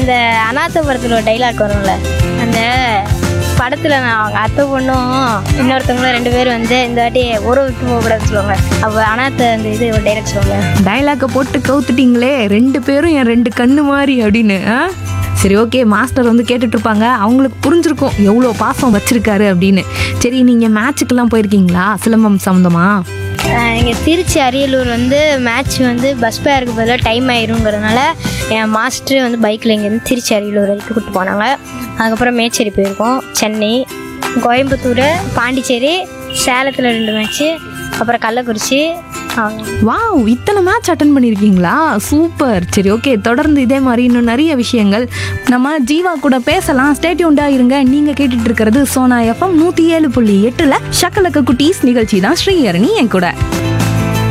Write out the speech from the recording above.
அந்த அநாதபுரத்தில் ஒரு டைலாக் வரும்ல அந்த படத்தில் நான் அவங்க அத்தை பொண்ணும் இன்னொருத்தவங்களும் ரெண்டு பேரும் வந்து இந்த வாட்டி ஒரு விட்டு போகக்கூடாதுன்னு சொல்லுவாங்க அப்போ அனாத்த அந்த இது ஒரு டைலாக் சொல்லுவாங்க டைலாக்கை போட்டு கவுத்துட்டீங்களே ரெண்டு பேரும் என் ரெண்டு கண்ணு மாதிரி அப்படின்னு ஆ? சரி ஓகே மாஸ்டர் வந்து கேட்டுட்டு இருப்பாங்க அவங்களுக்கு புரிஞ்சிருக்கும் எவ்வளோ பாசம் வச்சிருக்காரு அப்படின்னு சரி நீங்கள் மேட்சுக்கெல்லாம் போயிருக்கீங்களா சிலம்பம் சம்மந்தமா இங்கே திருச்சி அரியலூர் வந்து மேட்ச் வந்து பஸ் பேருக்கு பதிலாக டைம் ஆயிருங்கிறதுனால என் மாஸ்டர் வந்து பைக்கில் இங்கேருந்து திருச்சி அரியலூர் வரைக்கும் கூப்பிட்டு போனாங்க அதுக்கப்புறம் மேச்சேரி போயிருக்கோம் சென்னை கோயம்புத்தூர் பாண்டிச்சேரி சேலத்தில் ரெண்டு மேட்ச்சு அப்புறம் கள்ளக்குறிச்சி அவங்க வாவ் இத்தனை மேட்ச் அட்டன் பண்ணியிருக்கீங்களா சூப்பர் சரி ஓகே தொடர்ந்து இதே மாதிரி இன்னும் நிறைய விஷயங்கள் நம்ம ஜீவா கூட பேசலாம் ஸ்டேட்யூண்டா இருங்க நீங்க கேட்டுட்டு இருக்கிறது சோனா எஃப்எம் நூத்தி ஏழு புள்ளி எட்டுல ஷக்கலக்க குட்டீஸ் நிகழ்ச்சி தான் ஸ்ரீஹரணி என் கூட